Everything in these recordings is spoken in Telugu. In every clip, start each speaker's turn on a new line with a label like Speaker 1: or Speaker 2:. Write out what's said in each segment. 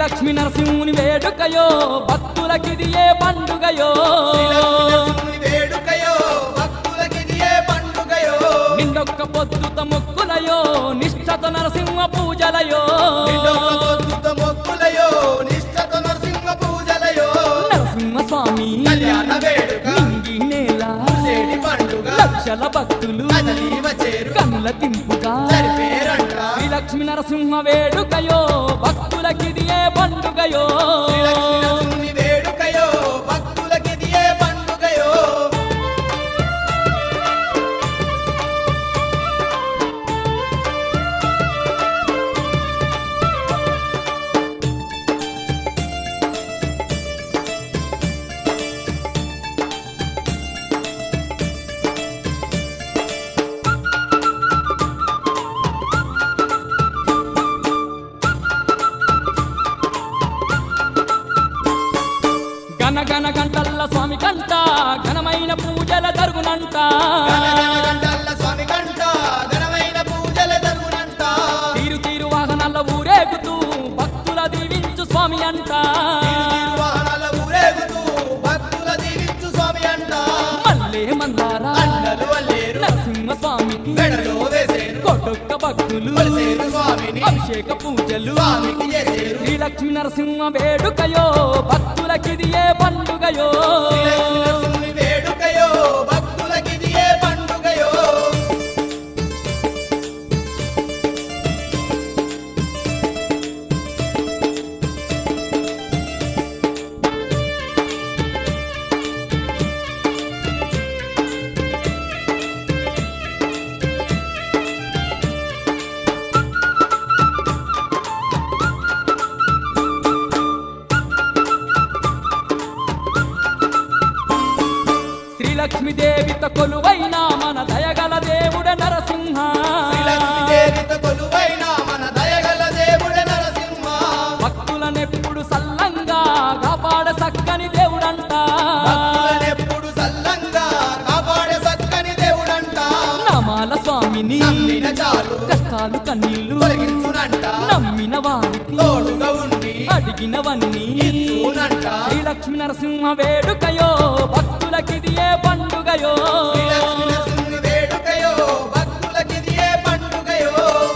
Speaker 1: లక్ష్మీ నరసింహుని వేడుకయో భక్తులకిది ఏ పండుగయో
Speaker 2: శ్రీలక్ష్మీ వేడుకయో భక్తులకిది ఏ పండుగయో
Speaker 1: నిండొక్క పొద్దుత మొక్కులయో నిష్ఠత నరసింహ పూజలయో
Speaker 2: నిండొక్క పొద్దుత మొక్కులయో నిష్ఠత నరసింహ పూజలయో
Speaker 1: నరసింహ స్వామి
Speaker 2: కళ్యాణ వేడుక
Speaker 1: నింగి నేల
Speaker 2: చేడి పండుగ
Speaker 1: లక్షల భక్తులు
Speaker 2: కదలి వచ్చేరు
Speaker 1: కన్నుల తింపుగా
Speaker 2: జరిపేరంట
Speaker 1: శ్రీ లక్ష్మీ నరసింహ వేడుకయో భక్తులకిది ఏ పండుగయో
Speaker 2: శ్రీలక్ష్మీ నరసింహుని వేడుకయో భక్తులకిది ఏ పండుగయో
Speaker 1: గన గన గంటల్ల స్వామి కంట ఘనమైన పూజల జరుగునంట
Speaker 2: గంటల్ల స్వామి కంట ఘనమైన పూజల జరుగునంట
Speaker 1: తీరు తీరు వాహనాల ఊరేగుతూ భక్తుల దీవించు స్వామి అంట
Speaker 2: వాహనాల ఊరేగుతూ భక్తుల దీవించు స్వామి అంట
Speaker 1: మల్లే మందారా
Speaker 2: అండలు వల్లేరు
Speaker 1: నరసింహ స్వామికి
Speaker 2: మెడలో వేసేరు
Speaker 1: కొడొక్క భక్తులు
Speaker 2: కొలిసేరు స్వామిని
Speaker 1: అభిషేక పూజలు
Speaker 2: స్వామికి చేసేరు
Speaker 1: శ్రీ లక్ష్మీ నరసింహ వేడుకయో భక్తులకిది ఏ పండుగయో
Speaker 2: శ్రీలక్ష్మీ నరసింహుని వేడుకయో భక్తులకిది ఏ పండుగయో
Speaker 1: శ్రీ లక్ష్మీదేవిత కొలువైన మన దయగల దేవుడ నరసింహ
Speaker 2: శ్రీలక్ష్మీదేవిత కొలువైన మన దయగల దేవుడ నరసింహ
Speaker 1: భక్తులనెప్పుడు సల్లంగా కాపాడ సక్కని దేవుడంట
Speaker 2: భక్తులనెప్పుడు సల్లంగా కాపాడే సక్కని దేవుడంట
Speaker 1: నమాల స్వామిని
Speaker 2: నమ్మిన చాలు
Speaker 1: కష్టాలు కన్నీళ్లు
Speaker 2: తొలగించునంట
Speaker 1: నమ్మిన వారికి
Speaker 2: తోడుగా ఉండి
Speaker 1: అడిగినవన్నీ
Speaker 2: ఇచ్చునంట
Speaker 1: శ్రీ లక్ష్మీ నరసింహ వేడుకయో భక్తులకిది ఏ పండుగయో
Speaker 2: శ్రీలక్ష్మీ నరసింహుని వేడుకయో భక్తులకిది ఏ పండుగయో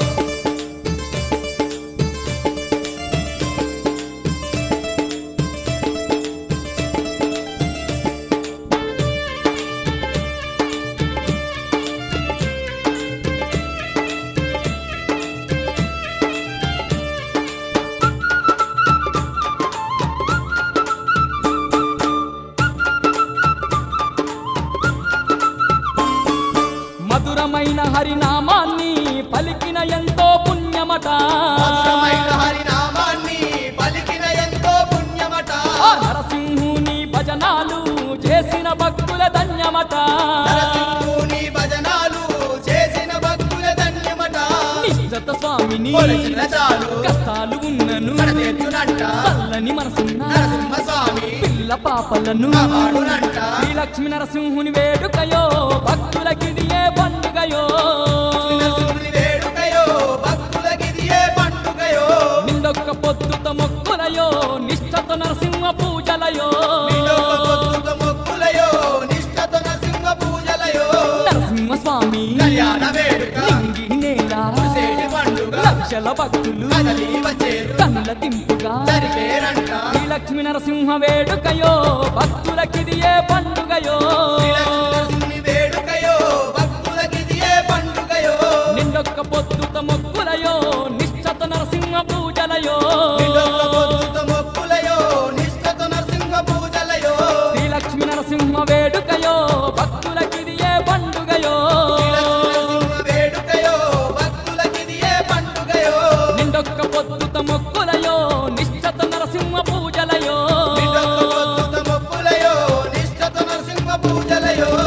Speaker 1: మధురమైన హరినామాన్ని పలికిన ఎంతో పుణ్యమట
Speaker 2: మధురమైన హరినామాన్ని పలికిన ఎంతో పుణ్యమట
Speaker 1: ఆ నరసింహుని భజనాలు చేసిన భక్తుల ధన్యమట
Speaker 2: నరసింహుని భజనాలు చేసిన భక్తుల ధన్యమట
Speaker 1: నిశ్చత స్వామిని
Speaker 2: కొలిచిన చాలు
Speaker 1: కష్టాలు ఉన్నను
Speaker 2: కడతెత్తునంట
Speaker 1: చల్లని మనసున్న
Speaker 2: నరసింహ స్వామి
Speaker 1: పిల్ల పాపలను
Speaker 2: కాపాడునంట
Speaker 1: శ్రీ లక్ష్మీ నరసింహుని వేడుకయో భక్తులకిది ఏ పండుగయో
Speaker 2: నరసింహుని వేడుకయో భక్తులకిది ఏ పండుగయో
Speaker 1: నిండొక్క పొద్దుత మొక్కులయో నిష్ఠత నరసింహ పూజలయో
Speaker 2: నిండొక్క పొద్దుత మొక్కులయో నిష్ఠత నరసింహ పూజలయో
Speaker 1: నరసింహ స్వామి
Speaker 2: కళ్యాణ వేడుక
Speaker 1: నింగి నేల
Speaker 2: సేటి పండుగ
Speaker 1: లక్షల భక్తులు
Speaker 2: కదలి వచ్చేరు
Speaker 1: కన్నుల తింపుగా
Speaker 2: జరిపేరంట
Speaker 1: శ్రీ లక్ష్మీ నరసింహ వేడుకయో భక్తులకిది ఏ పండుగయో
Speaker 2: శ్రీలక్ష్మీ వేడుకయో భక్తులకిది ఏ పండుగయో
Speaker 1: నిండొక్క పొద్దుత మొక్కులయో నిష్ఠత నరసింహ పూజలయో
Speaker 2: నిండొక్క పొద్దుత మొక్కులయో నిష్ఠత నరసింహ పూజలయో
Speaker 1: శ్రీ లక్ష్మీ నరసింహ వేడుకయో భక్తులకిది ఏ పండుగయో
Speaker 2: శ్రీలక్ష్మీ వేడుకయో భక్తులకిది ఏ పండుగయో
Speaker 1: నిండొక్క పొద్దుత మొక్కులయో నిష్ఠత నరసింహ పూజలయో
Speaker 2: నిండొక్క పొద్దుత మొక్కులయో నిష్ఠత నరసింహ పూజలయో